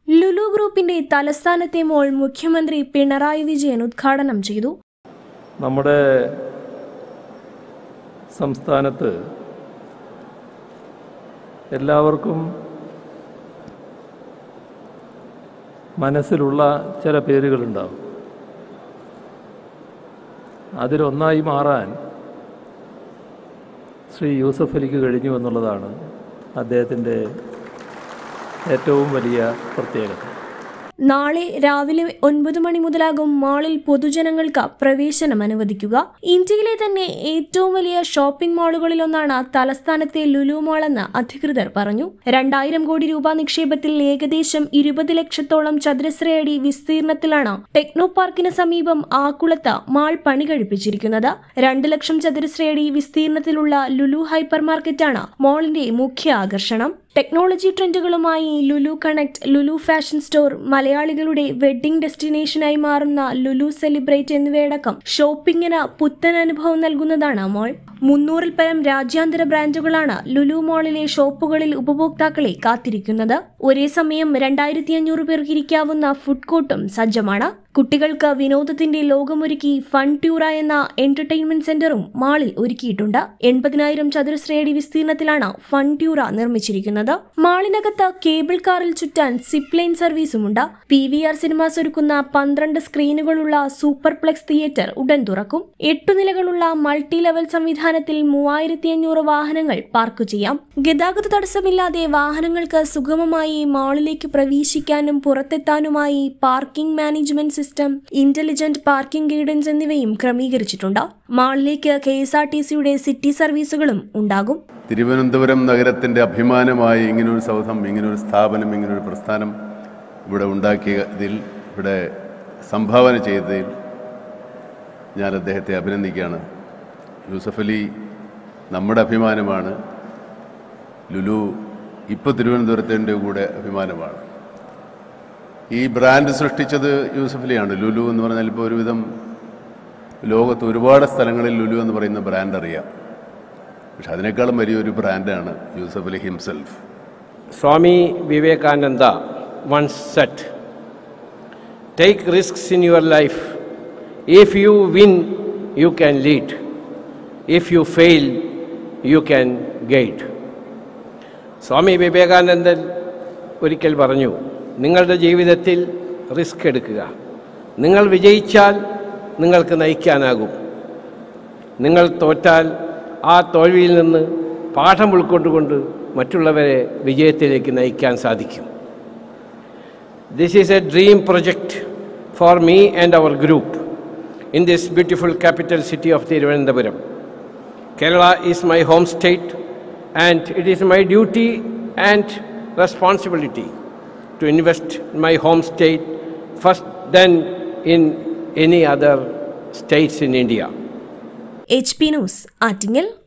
ലുലു ഗ്രൂപ്പിന്റെ തലസ്ഥാനത്തെ മോൾ മുഖ്യമന്ത്രി പിണറായി വിജയൻ ഉദ്ഘാടനം ചെയ്തു നമ്മുടെ സംസ്ഥാനത്ത് എല്ലാവർക്കും മനസ്സിലുള്ള ചില പേരുകളുണ്ടാവും അതിലൊന്നായി മാറാൻ ശ്രീ യൂസഫ് അലിക്ക് കഴിഞ്ഞു എന്നുള്ളതാണ് അദ്ദേഹത്തിൻ്റെ ഏറ്റവും വലിയ പ്രത്യേകത നാളെ രാവിലെ ഒൻപത് മണി മുതലാകും മാളിൽ പൊതുജനങ്ങൾക്ക് പ്രവേശനം അനുവദിക്കുക ഇന്ത്യയിലെ തന്നെ ഏറ്റവും വലിയ ഷോപ്പിംഗ് മാളുകളിലൊന്നാണ് തലസ്ഥാനത്തെ ലുലു മാൾ എന്ന് അധികൃതർ പറഞ്ഞു രണ്ടായിരം കോടി രൂപ നിക്ഷേപത്തിൽ ഏകദേശം ഇരുപത് ലക്ഷത്തോളം ചതുരശ്രയടി വിസ്തീർണത്തിലാണ് ടെക്നോ പാർക്കിന് സമീപം ആക്കുളത്ത് മാൾ പണി കഴിപ്പിച്ചിരിക്കുന്നത് രണ്ട് ലക്ഷം ചതുരശ്രയടി വിസ്തീർണത്തിലുള്ള ലുലു ഹൈപ്പർ മാർക്കറ്റാണ് മാളിന്റെ മുഖ്യ ആകർഷണം ടെക്നോളജി ട്രെൻഡുകളുമായി Lulu connect Lulu fashion store മലയാളികളുടെ വെഡ്ഡിംഗ് ഡെസ്റ്റിനേഷനായി മാറുന്ന ലുലു സെലിബ്രേറ്റ് എന്നിവയടക്കം ഷോപ്പിംഗിന് പുത്തൻ അനുഭവം നൽകുന്നതാണ് മോൾ മുന്നൂറിൽ പരം രാജ്യാന്തര ബ്രാൻഡുകളാണ് ലുലു മോളിലെ ഷോപ്പുകളിൽ ഉപഭോക്താക്കളെ കാത്തിരിക്കുന്നത് ഒരേ സമയം രണ്ടായിരത്തി അഞ്ഞൂറ് പേർക്ക് ഇരിക്കാവുന്ന ഫുഡ് കോർട്ടും സജ്ജമാണ് കുട്ടികൾക്ക് വിനോദത്തിന്റെ ലോകമൊരുക്കി ഫൺ ട്യൂറ എന്ന എന്റർടൈൻമെന്റ് സെന്ററും മാളിൽ ഒരുക്കിയിട്ടുണ്ട് എൺപതിനായിരം ചതുരശ്രയടി വിസ്തീർണത്തിലാണ് ഫൺ ട്യൂറ നിർമ്മിച്ചിരിക്കുന്നത് മാളിനകത്ത് കേബിൾ കാറിൽ ചുറ്റാൻ സിപ്പ് ലൈൻ സർവീസുമുണ്ട് പി വി ആർ സിനിമാസ് ഒരുക്കുന്ന പന്ത്രണ്ട് സ്ക്രീനുകളുള്ള സൂപ്പർപ്ലെക്സ് തിയേറ്റർ ഉടൻ തുറക്കും എട്ടു നിലകളുള്ള മൾട്ടി ലെവൽ സംവിധാനത്തിൽ മൂവായിരത്തി അഞ്ഞൂറ് വാഹനങ്ങൾ പാർക്ക് ചെയ്യാം ഗതാഗത തടസ്സമില്ലാതെ വാഹനങ്ങൾക്ക് സുഗമമായി മാളിലേക്ക് പ്രവേശിക്കാനും പുറത്തെത്താനുമായി parking management system intelligent parking guidance എന്നിവയും ക്രമീകരിച്ചിട്ടുണ്ട് മാളിലേക്ക് കെ എസ് ആർ ടി സിയുടെ സിറ്റി സർവീസുകളും ഉണ്ടാകും തിരുവനന്തപുരം നഗരത്തിൻ്റെ അഭിമാനമായി ഇങ്ങനൊരു സൗധം ഇങ്ങനൊരു സ്ഥാപനം ഇങ്ങനൊരു പ്രസ്ഥാനം ഇവിടെ ഉണ്ടാക്കിയതിൽ ഇവിടെ സംഭാവന ചെയ്തതിൽ ഞാൻ അദ്ദേഹത്തെ അഭിനന്ദിക്കുകയാണ് യൂസഫ് അലി നമ്മുടെ അഭിമാനമാണ് ലുലു ഇപ്പോൾ തിരുവനന്തപുരത്തിൻ്റെ കൂടെ അഭിമാനമാണ് ഈ ബ്രാൻഡ് സൃഷ്ടിച്ചത് യൂസഫ് അലിയാണ് ലുലു എന്ന് പറഞ്ഞാൽ ഇപ്പോൾ ഒരുവിധം ലോകത്ത് ഒരുപാട് സ്ഥലങ്ങളിൽ ലുലു എന്ന് പറയുന്ന ബ്രാൻഡ് അറിയാം പക്ഷെ അതിനേക്കാളും വലിയൊരു ബ്രാൻഡാണ് Yusuf Ali himself Swami Vivekananda once said, Take risks in your life. If you win, you can lead. If you fail, you can guide. Swami Vivekananda ഒരിക്കൽ പറഞ്ഞു നിങ്ങളുടെ ജീവിതത്തിൽ റിസ്ക് എടുക്കുക നിങ്ങൾ വിജയിച്ചാൽ നിങ്ങൾക്ക് നയിക്കാനാകും നിങ്ങൾ തോറ്റാൽ ആ തോൽവിയിൽ നിന്ന് പാഠം ഉൾക്കൊണ്ടുകൊണ്ട് മറ്റുള്ളവരെ വിജയത്തിലേക്ക് നയിക്കാൻ സാധിക്കും this is a dream project for me and our group in this beautiful capital city of Thiruvananthapuram Kerala is my home state and it is my duty and responsibility to invest in my home state first than in any other states in India. H P news Attingal